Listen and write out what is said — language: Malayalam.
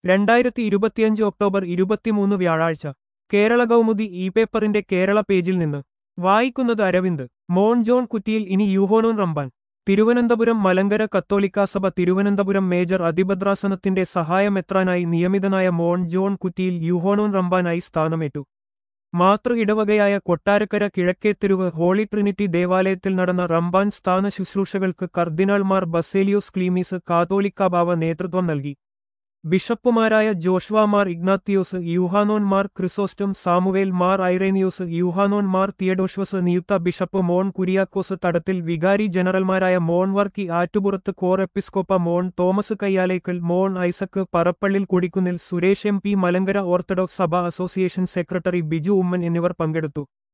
രണ്ടായിരത്തി ഇരുപത്തിയഞ്ച് ഒക്ടോബർ ഇരുപത്തിമൂന്ന് വ്യാഴാഴ്ച കേരള കൗമുദി ഇ പേപ്പറിന്റെ കേരള പേജിൽ നിന്ന് വായിക്കുന്നത് അരവിന്ദ് മോൺ ജോൺ കുറ്റിയിൽ ഇനി യൂഹോനോൻ റമ്പാൻ തിരുവനന്തപുരം മലങ്കര കത്തോലിക്കാ സഭ തിരുവനന്തപുരം മേജർ അതിഭദ്രാസനത്തിന്റെ സഹായമെത്രാനായി നിയമിതനായ മോൺ ജോൺ കുറ്റിയിൽ യൂഹോനോൻ റമ്പാനായി സ്ഥാനമേറ്റു മാതൃ ഇടവകയായ കൊട്ടാരക്കര കിഴക്കേത്തെരുവ് ഹോളി ട്രിനിറ്റി ദേവാലയത്തിൽ നടന്ന റംബാൻ സ്ഥാന ശുശ്രൂഷകൾക്ക് കർദിനാൾമാർ ബസേലിയോസ് ക്ലീമീസ് കാതോലിക്കാബാവ നേതൃത്വം നൽകി ബിഷപ്പുമാരായ ജോഷ്വ മാർ ഇഗ്നാത്തിയോസ് യൂഹാനോൻ മാർ ക്രിസോസ്റ്റം സാമുവേൽ മാർ ഐറേനിയോസ് യൂഹാനോൻ മാർ തിയഡോഷ്വസ് നിയുക്ത ബിഷപ്പ് മോൺ കുരിയാക്കോസ് തടത്തിൽ വികാരി ജനറൽമാരായ മോൺ വർക്കി ആറ്റുപുറത്ത് കോർ എപ്പിസ്കോപ്പ മോൺ തോമസ് കയ്യാലേക്കൽ മോൺ Isaac Parappallil Kodikunnil Suresh M P Malankara Orthodox സഭ അസോസിയേഷൻ സെക്രട്ടറി ബിജു ഉമ്മൻ എന്നിവർ പങ്കെടുത്തു